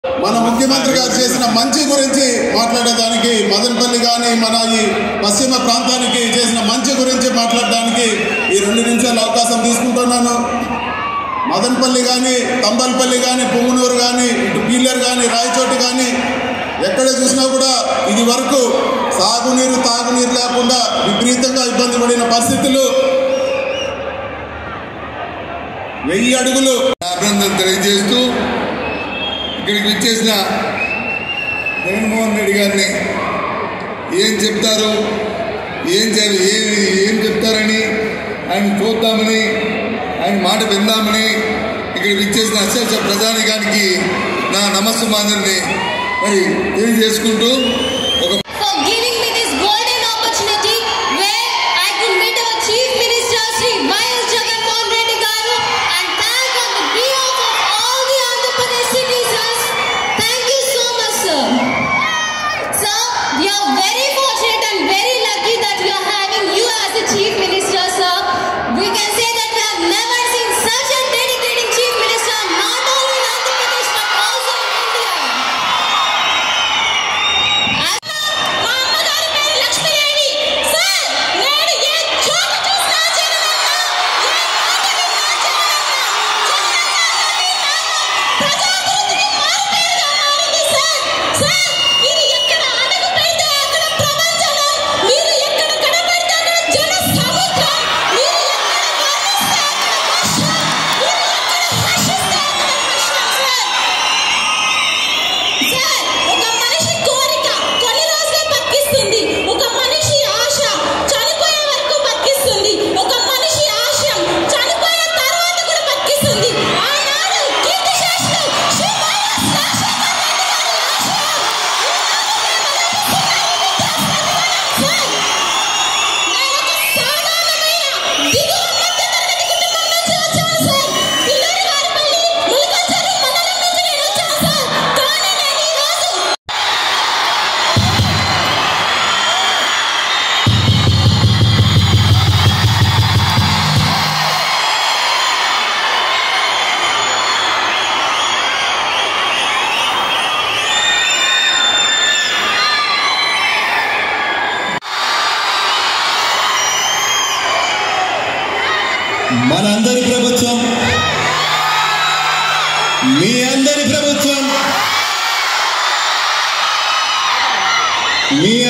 మన ముఖ్యమంత్రి గారు చేసిన మంచి గురించి మాట్లాడేదానికి మదనపల్లి కానీ మన ఈ పశ్చిమ ప్రాంతానికి చేసిన మంచి గురించి మాట్లాడడానికి ఈ రెండు నిమిషాలు అవకాశం తీసుకుంటున్నాను మదనపల్లి కానీ తంబల్పల్లి కానీ పుంగనూరు కానీ ఇటు పీలర్ కానీ రాయచోటి కానీ ఎక్కడ చూసినా కూడా ఇది వరకు సాగునీరు తాగునీరు లేకుండా విపరీతంగా ఇబ్బంది పడిన పరిస్థితులు వెయ్యి అడుగులు అభినందనలు తెలియజేస్తూ ఇక్కడికి విచ్చేసిన జగన్మోహన్ రెడ్డి గారిని ఏం చెప్తారు ఏం చే- ఏం ఏం చెప్తారని ఆయన చూద్దామని ఆయన మాట విందామని ఇక్కడ విచ్చేసిన అత్యవసర ప్రజానికానికి నా నమస్సుమాంజల్ని మరి తెలియజేసుకుంటూ ఒక for giving me this golden opportunity where I could meet our Chief Minister Sri Mayur Jagannath Reddy Garu and thank on the behalf of all the Andhra Pradesh citizens. Thank you so much, sir. Sir, we are very fortunate and very lucky that we are having you as the Chief Minister, sir. We can say that we have never seen such a dedicated Chief Minister, not only in Andhra Pradesh but also in India. మా అమ్మగారి పేరు Lakshmidevi sir నేను ఏ చోట చూసినా జగనన్న ఏ మాట విన్నా జగనన్న ప్రజాభివృద్ధికి మారుపేరుగా మారింది sir sir మీరు ఎక్కడ అడుగు పెడితే అక్కడ ప్రపంచం మీరు ఎక్కడ కనబడితే అక్కడ జన సముద్రం మీరు ఎక్కడ వర్ణిస్తే అక్కడ వర్షం మీరు ఎక్కడ హర్షిస్తే అక్కడ హర్షం సార్ సార్ ఒక మనిషి కోరిక కొన్ని రోజులే బతికిస్తుంది ఒక మనిషి ఆశ చనిపోయే వరకు బతికిస్తుంది ఒక మనిషి ఆశయం చనిపోయిన తర్వాత కూడా బతికిస్తుంది ఆనాడు కీర్తి శాస్త్రం శ్రీ వైఎస్ రాజశేఖర రెడ్డి గారి ఆశయం సార్ నేను ఒక సాధారణమైన దిగువ మధ్యతరగతి కుటుంబం నుంచి వచ్చాను సార్ పిల్లడి వారిపల్లి ములకల్చరు మండలం నుంచి నేను వచ్చాను సార్ కానీ నేను ఈ రోజు మనందరి ప్రభుత్వం మీ అందరి ప్రభుత్వం మీ